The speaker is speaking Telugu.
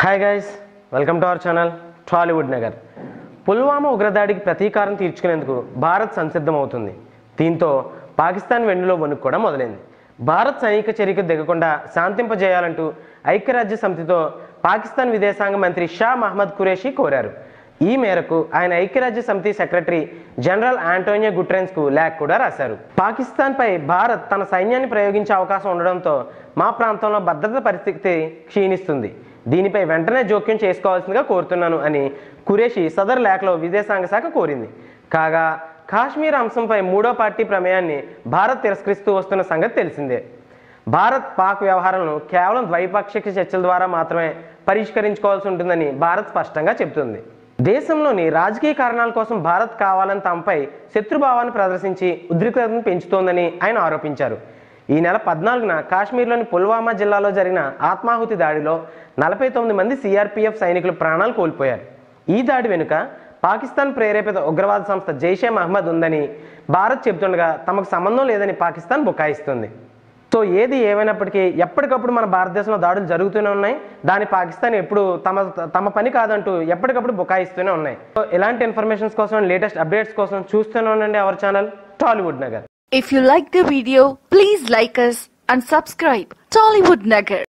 Hi guys welcome to our channel Tollywood Nagar Pulwama ఉగ్రదాడికి ప్రతీకారం తీర్చుకునేందుకు భారత్ సంసిద్ధమవుతుంది దీంతో పాకిస్తాన్ వెన్నులో వణుకు కూడా మొదలైంది భారత్ సైనిక చర్యకు దిగకుండా శాంతింపజేయాలంటూ ఐక్యరాజ్య సమితితో పాకిస్తాన్ విదేశాంగ మంత్రి షా మహమ్మద్ ఖురేషి కోరారు ఈ మేరకు ఆయన ఐక్యరాజ్య సమితి సెక్రటరీ జనరల్ ఆంటోనియో గుట్రెన్స్కు లేఖ కూడా రాశారు పాకిస్తాన్పై భారత్ తన సైన్యాన్ని ప్రయోగించే అవకాశం ఉండడంతో మా ప్రాంతంలో భద్రత పరిస్థితి క్షీణిస్తుంది దీనిపై వెంటనే జోక్యం చేసుకోవాల్సిందిగా కోరుతున్నాను అని కురేషి సదర్ లేఖలో విదేశాంగ శాఖ కోరింది కాగా కాశ్మీర్ అంశంపై మూడో పార్టీ ప్రమేయాన్ని భారత్ తిరస్కరిస్తూ వస్తున్న సంగతి తెలిసిందే భారత్ పాక్ వ్యవహారాలను కేవలం ద్వైపాక్షిక చర్చల ద్వారా మాత్రమే పరిష్కరించుకోవాల్సి ఉంటుందని భారత్ స్పష్టంగా చెబుతుంది దేశంలోని రాజకీయ కారణాల కోసం భారత్ కావాలని తమపై శత్రుభావాన్ని ప్రదర్శించి ఉద్రిక్తతను పెంచుతోందని ఆయన ఆరోపించారు ఈ నెల పద్నాలుగున కాశ్మీర్లోని పుల్వామా జిల్లాలో జరిగిన ఆత్మాహుతి దాడిలో నలభై తొమ్మిది మంది సిఆర్పిఎఫ్ సైనికులు ప్రాణాలు కోల్పోయారు ఈ దాడి వెనుక పాకిస్తాన్ ప్రేరేపిత ఉగ్రవాద సంస్థ జైషే మహమ్మద్ ఉందని భారత్ చెబుతుండగా తమకు సంబంధం లేదని పాకిస్తాన్ బుకాయిస్తుంది సో ఏది ఏమైనప్పటికీ ఎప్పటికప్పుడు మన భారతదేశంలో దాడులు జరుగుతూనే ఉన్నాయి దాని పాకిస్తాన్ ఎప్పుడు తమ తమ పని కాదంటూ ఎప్పటికప్పుడు బుకాయిస్తూనే ఉన్నాయి సో ఇలాంటి ఇన్ఫర్మేషన్స్ కోసం లేటెస్ట్ అప్డేట్స్ కోసం చూస్తూనే ఉండండి our channel Tollywood Nagar If you like the video, please like us and subscribe Tollywood Nagar.